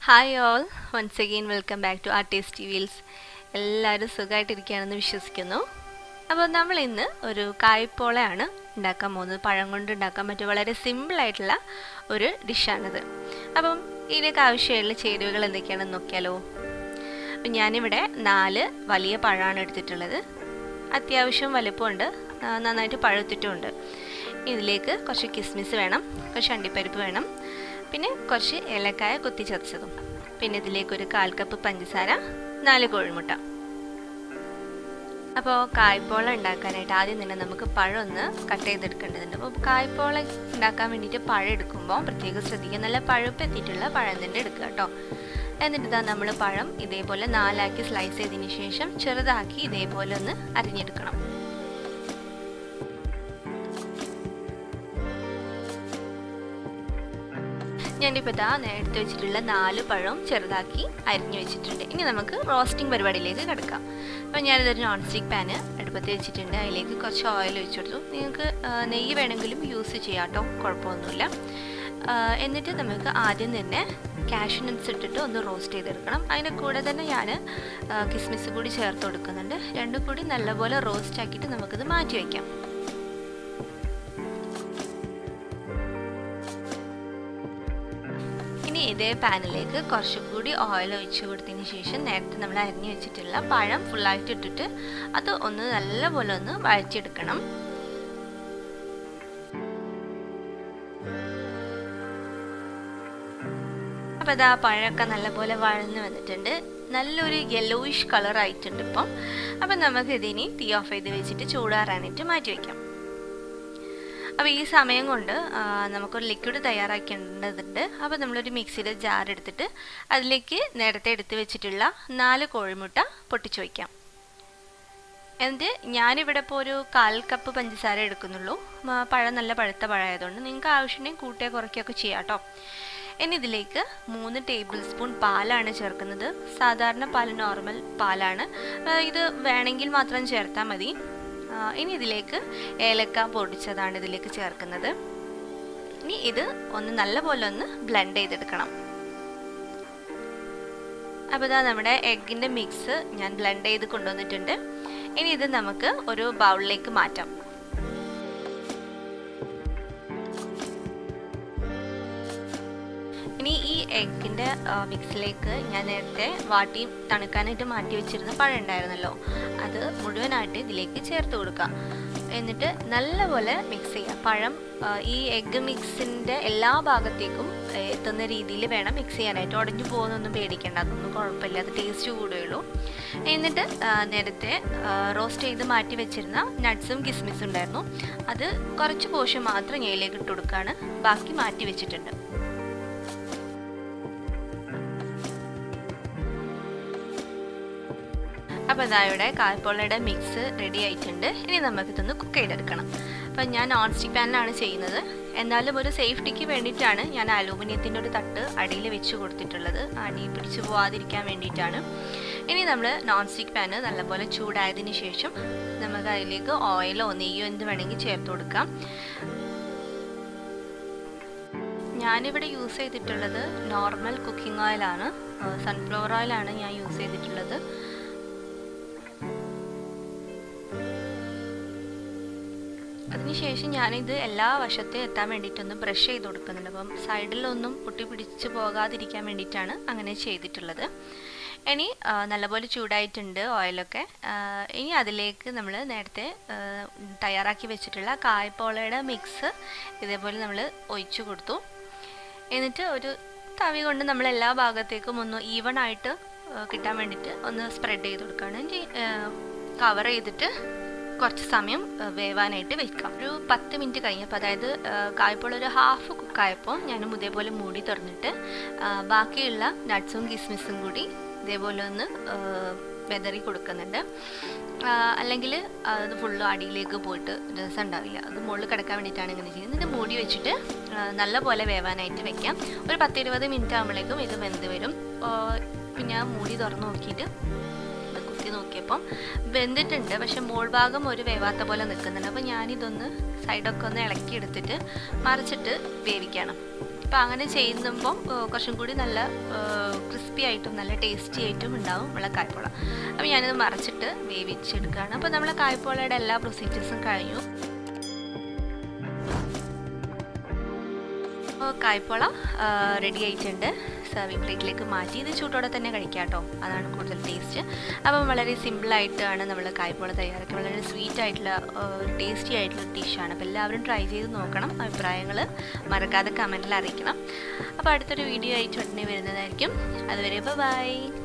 hi all once again welcome back to our tasty wheels എല്ലാവരും സുഖമായിട്ടിരിക്കുകയാണെന്ന് വിശ്വസിക്കുന്നു അപ്പോൾ നമ്മൾ ഇന്ന് ഒരു കായ്പോളയാണ് ഉണ്ടാക്കാൻ പോകുന്നത് പഴം കൊണ്ട് ഉണ്ടാക്കാൻ പറ്റിയ വളരെ സിമ്പിളായിട്ടുള്ള ഒരു ഡിഷാണിത് അപ്പം ഇതിലേക്ക് ആവശ്യമായിട്ടുള്ള ചേരുവകൾ എന്തൊക്കെയാണെന്ന് നോക്കിയാലോ അപ്പം ഞാനിവിടെ നാല് വലിയ പഴമാണ് എടുത്തിട്ടുള്ളത് അത്യാവശ്യം വലുപ്പമുണ്ട് നന്നായിട്ട് പഴുത്തിട്ടുമുണ്ട് ഇതിലേക്ക് കുറച്ച് കിസ്മിസ് വേണം കുറച്ച് അണ്ടിപ്പരിപ്പ് വേണം പിന്നെ കുറച്ച് ഏലക്കായ കുത്തി ചതച്ചതും പിന്നെ ഇതിലേക്ക് ഒരു കാൽ കപ്പ് പഞ്ചസാര നാല് കോഴിമുട്ട അപ്പോൾ കായ്പോള ഉണ്ടാക്കാനായിട്ട് ആദ്യം തന്നെ നമുക്ക് പഴം ഒന്ന് കട്ട് ചെയ്തെടുക്കേണ്ടതുണ്ട് അപ്പോൾ കായ്പോള ഉണ്ടാക്കാൻ വേണ്ടിയിട്ട് പഴം എടുക്കുമ്പോൾ പ്രത്യേകം ശ്രദ്ധിക്കുക നല്ല പഴുപ്പ് എത്തിയിട്ടുള്ള പഴം തന്നെ എടുക്കുക കേട്ടോ എന്നിട്ട് ഇതാ നമ്മൾ പഴം ഇതേപോലെ നാലാക്കി സ്ലൈസ് ചെയ്തതിന് ശേഷം ചെറുതാക്കി ഇതേപോലെ ഒന്ന് അരിഞ്ഞെടുക്കണം ഞാനിപ്പോൾ ഇതാ നേരത്തെ വെച്ചിട്ടുള്ള നാല് പഴം ചെറുതാക്കി അരിഞ്ഞു വെച്ചിട്ടുണ്ട് ഇനി നമുക്ക് റോസ്റ്റിംഗ് പരിപാടിയിലേക്ക് കിടക്കാം അപ്പോൾ ഞാനിതൊരു നോൺ സ്റ്റിക്ക് പാന് അടുപ്പത്ത് വെച്ചിട്ടുണ്ട് അതിലേക്ക് കുറച്ച് ഓയിൽ ഒഴിച്ചു കൊടുത്തു നിങ്ങൾക്ക് നെയ്യ് വേണമെങ്കിലും യൂസ് ചെയ്യാം കേട്ടോ കുഴപ്പമൊന്നുമില്ല എന്നിട്ട് നമുക്ക് ആദ്യം തന്നെ കാഷ്യൂ നട്ട്സ് ഇട്ടിട്ട് ഒന്ന് റോസ്റ്റ് ചെയ്തെടുക്കണം അതിൻ്റെ കൂടെ തന്നെ ഞാൻ കിസ്മിസ് കൂടി ചേർത്ത് കൊടുക്കുന്നുണ്ട് രണ്ടും കൂടി നല്ലപോലെ റോസ്റ്റ് ആക്കിയിട്ട് നമുക്കിത് മാറ്റി വയ്ക്കാം ഇനി ഇതേ പാനിലേക്ക് കുറച്ചുകൂടി ഓയിൽ ഒഴിച്ച് കൊടുത്തതിന് ശേഷം നേരത്തെ നമ്മൾ അരിഞ്ഞു വെച്ചിട്ടുള്ള പഴം ഫുള്ളായിട്ട് ഇട്ടിട്ട് അത് ഒന്ന് നല്ലപോലെ ഒന്ന് വഴറ്റിയെടുക്കണം അപ്പോൾ അതാ പഴമൊക്കെ നല്ലപോലെ വഴന്ന് വന്നിട്ടുണ്ട് നല്ലൊരു യെല്ലോയിഷ് കളർ ആയിട്ടുണ്ട് ഇപ്പം അപ്പം നമുക്ക് ഇതിനി തീ ഓഫ് ചെയ്ത് വെച്ചിട്ട് ചൂടാറാനായിട്ട് മാറ്റി വയ്ക്കാം അപ്പോൾ ഈ സമയം കൊണ്ട് നമുക്കൊരു ലിക്വിഡ് തയ്യാറാക്കേണ്ടതുണ്ട് അപ്പോൾ നമ്മളൊരു മിക്സിയുടെ ജാർ എടുത്തിട്ട് അതിലേക്ക് നേരത്തെ എടുത്ത് വെച്ചിട്ടുള്ള നാല് കോഴിമുട്ട പൊട്ടിച്ചു വയ്ക്കാം എന്നിട്ട് ഞാനിവിടെ ഇപ്പോൾ ഒരു കാൽ കപ്പ് പഞ്ചസാര എടുക്കുന്നുള്ളൂ പഴം നല്ല പഴുത്ത പഴമായതുകൊണ്ട് നിങ്ങൾക്ക് ആവശ്യമുണ്ടെങ്കിൽ കൂട്ടിയോ കുറയ്ക്കുകയൊക്കെ ചെയ്യാം കേട്ടോ ഇനി ഇതിലേക്ക് മൂന്ന് ടേബിൾ സ്പൂൺ പാലാണ് ചേർക്കുന്നത് സാധാരണ പാൽ നോർമൽ പാലാണ് ഇത് വേണമെങ്കിൽ മാത്രം ചേർത്താൽ മതി ഇനി ഇതിലേക്ക് ഏലക്ക പൊടിച്ചതാണ് ഇതിലേക്ക് ചേർക്കുന്നത് ഇനി ഇത് ഒന്ന് നല്ലപോലെ ഒന്ന് ബ്ലെൻഡ് ചെയ്തെടുക്കണം അപ്പോൾ ഇതാ നമ്മുടെ എഗ്ഗിൻ്റെ മിക്സ് ഞാൻ ബ്ലെൻഡ് ചെയ്ത് കൊണ്ടുവന്നിട്ടുണ്ട് ഇനി ഇത് നമുക്ക് ഒരു ബൗളിലേക്ക് മാറ്റാം ഇനി ഈ എഗ്ഗിൻ്റെ മിക്സിലേക്ക് ഞാൻ നേരത്തെ വാട്ടി തണുക്കാനായിട്ട് മാറ്റി വെച്ചിരുന്ന പഴം ഉണ്ടായിരുന്നല്ലോ അത് മുഴുവനായിട്ട് ഇതിലേക്ക് ചേർത്ത് കൊടുക്കാം എന്നിട്ട് നല്ലപോലെ മിക്സ് ചെയ്യുക പഴം ഈ എഗ്ഗ് മിക്സിൻ്റെ എല്ലാ ഭാഗത്തേക്കും എത്തുന്ന രീതിയിൽ വേണം മിക്സ് ചെയ്യാനായിട്ട് ഉടഞ്ഞു പോകുന്നൊന്നും പേടിക്കേണ്ട അതൊന്നും കുഴപ്പമില്ല അത് ടേസ്റ്റ് കൂടുകയുള്ളൂ എന്നിട്ട് നേരത്തെ റോസ്റ്റ് ചെയ്ത് മാറ്റി വെച്ചിരുന്ന നട്ട്സും കിസ്മിസും ഉണ്ടായിരുന്നു അത് കുറച്ച് പോഷൻ മാത്രം ഞെയിലേക്ക് ഇട്ട് കൊടുക്കുകയാണ് ബാക്കി മാറ്റി വെച്ചിട്ടുണ്ട് അപ്പോൾ ഇതാ ഇവിടെ കായ്പോളയുടെ മിക്സ് റെഡി ആയിട്ടുണ്ട് ഇനി നമുക്കിതൊന്ന് കുക്ക് ചെയ്തെടുക്കണം അപ്പം ഞാൻ നോൺ സ്റ്റിക്ക് പാനിലാണ് ചെയ്യുന്നത് എന്നാലും ഒരു സേഫ്റ്റിക്ക് വേണ്ടിയിട്ടാണ് ഞാൻ അലൂമിനിയത്തിൻ്റെ ഒരു തട്ട് അടിയിൽ വെച്ച് കൊടുത്തിട്ടുള്ളത് അടി പിടിച്ച് പോവാതിരിക്കാൻ വേണ്ടിയിട്ടാണ് ഇനി നമ്മൾ നോൺ സ്റ്റിക്ക് പാന് നല്ലപോലെ ചൂടായതിന് ശേഷം നമുക്ക് അതിലേക്ക് ഓയിലോ നെയ്യോ എന്ത് വേണമെങ്കിൽ ചേർത്ത് കൊടുക്കാം ഞാനിവിടെ യൂസ് ചെയ്തിട്ടുള്ളത് നോർമൽ കുക്കിംഗ് ഓയിലാണ് സൺഫ്ലവർ ഓയിലാണ് ഞാൻ യൂസ് ചെയ്തിട്ടുള്ളത് അതിനുശേഷം ഞാനിത് എല്ലാ വശത്തെ എത്താൻ വേണ്ടിയിട്ടൊന്ന് ബ്രഷ് ചെയ്ത് കൊടുക്കുന്നുണ്ട് അപ്പം സൈഡിലൊന്നും പൊട്ടി പിടിച്ച് പോകാതിരിക്കാൻ വേണ്ടിയിട്ടാണ് അങ്ങനെ ചെയ്തിട്ടുള്ളത് ഇനി നല്ലപോലെ ചൂടായിട്ടുണ്ട് ഓയിലൊക്കെ ഇനി അതിലേക്ക് നമ്മൾ നേരത്തെ തയ്യാറാക്കി വെച്ചിട്ടുള്ള കായ്പോളയുടെ മിക്സ് ഇതേപോലെ നമ്മൾ ഒഴിച്ചു കൊടുത്തു എന്നിട്ട് ഒരു തവി കൊണ്ട് നമ്മൾ എല്ലാ ഭാഗത്തേക്കും ഒന്ന് ഈവൺ ആയിട്ട് കിട്ടാൻ വേണ്ടിയിട്ട് ഒന്ന് സ്പ്രെഡ് ചെയ്ത് കൊടുക്കുകയാണ് കവർ ചെയ്തിട്ട് കുറച്ച് സമയം വേവാനായിട്ട് വെക്കാം ഒരു പത്ത് മിനിറ്റ് കഴിഞ്ഞപ്പോൾ അതായത് കായപ്പോൾ ഒരു ഹാഫ് കുക്കായപ്പോൾ ഞാൻ ഇതേപോലെ മൂടി തുറന്നിട്ട് ബാക്കിയുള്ള നട്ട്സും കിസ്മിസും കൂടി ഇതേപോലെ ഒന്ന് വെതറി കൊടുക്കുന്നുണ്ട് അല്ലെങ്കിൽ അത് ഫുള്ള് അടിയിലേക്ക് പോയിട്ട് രസം ഉണ്ടാവില്ല അത് മുകളിൽ കിടക്കാൻ വേണ്ടിയിട്ടാണ് ഇങ്ങനെ ചെയ്യുന്നത് ഇത് മൂടി വെച്ചിട്ട് നല്ലപോലെ വേവാനായിട്ട് വെക്കാം ഒരു പത്തിരുപത് മിനിറ്റ് ആകുമ്പോഴേക്കും ഇത് വെന്ത് വരും പിന്നെ മൂടി തുറന്ന് നോക്കിയിട്ട് കുത്തി നോക്കിയപ്പം വെന്തിട്ടുണ്ട് പക്ഷെ മോൾ ഭാഗം ഒരു വേവാത്ത പോലെ നിൽക്കുന്നുണ്ട് അപ്പോൾ ഞാനിതൊന്ന് സൈഡൊക്കെ ഒന്ന് ഇളക്കി എടുത്തിട്ട് മറിച്ചിട്ട് വേവിക്കണം അപ്പോൾ അങ്ങനെ ചെയ്യുമ്പം കുറച്ചും കൂടി നല്ല ക്രിസ്പി ആയിട്ടും നല്ല ടേസ്റ്റി ആയിട്ടും ഉണ്ടാവും നമ്മളെ കായ്പോള അപ്പോൾ ഞാനിത് മറിച്ചിട്ട് വേവിച്ചെടുക്കുകയാണ് അപ്പോൾ നമ്മളെ കായ്പോളയുടെ എല്ലാ പ്രൊസീജിയേഴ്സും കഴിഞ്ഞു കായ്പോള റെഡി ആയിട്ടുണ്ട് സർവിങ് പ്ലേറ്റിലേക്ക് മാറ്റി ഇത് ചൂട്ടോടെ തന്നെ കഴിക്കാം കേട്ടോ അതാണ് കൂടുതൽ ടേസ്റ്റ് അപ്പം വളരെ സിമ്പിളായിട്ടാണ് നമ്മൾ കായ്പോള തയ്യാറാക്കി വളരെ സ്വീറ്റ് ആയിട്ടുള്ള ടേസ്റ്റി ആയിട്ടുള്ള ഡിഷാണ് അപ്പോൾ എല്ലാവരും ട്രൈ ചെയ്ത് നോക്കണം അഭിപ്രായങ്ങൾ മറക്കാതെ കമൻറ്റിൽ അറിയിക്കണം അപ്പോൾ അടുത്തൊരു വീഡിയോ ആയിട്ട് ഉടനെ വരുന്നതായിരിക്കും അതുവരെ ബൈ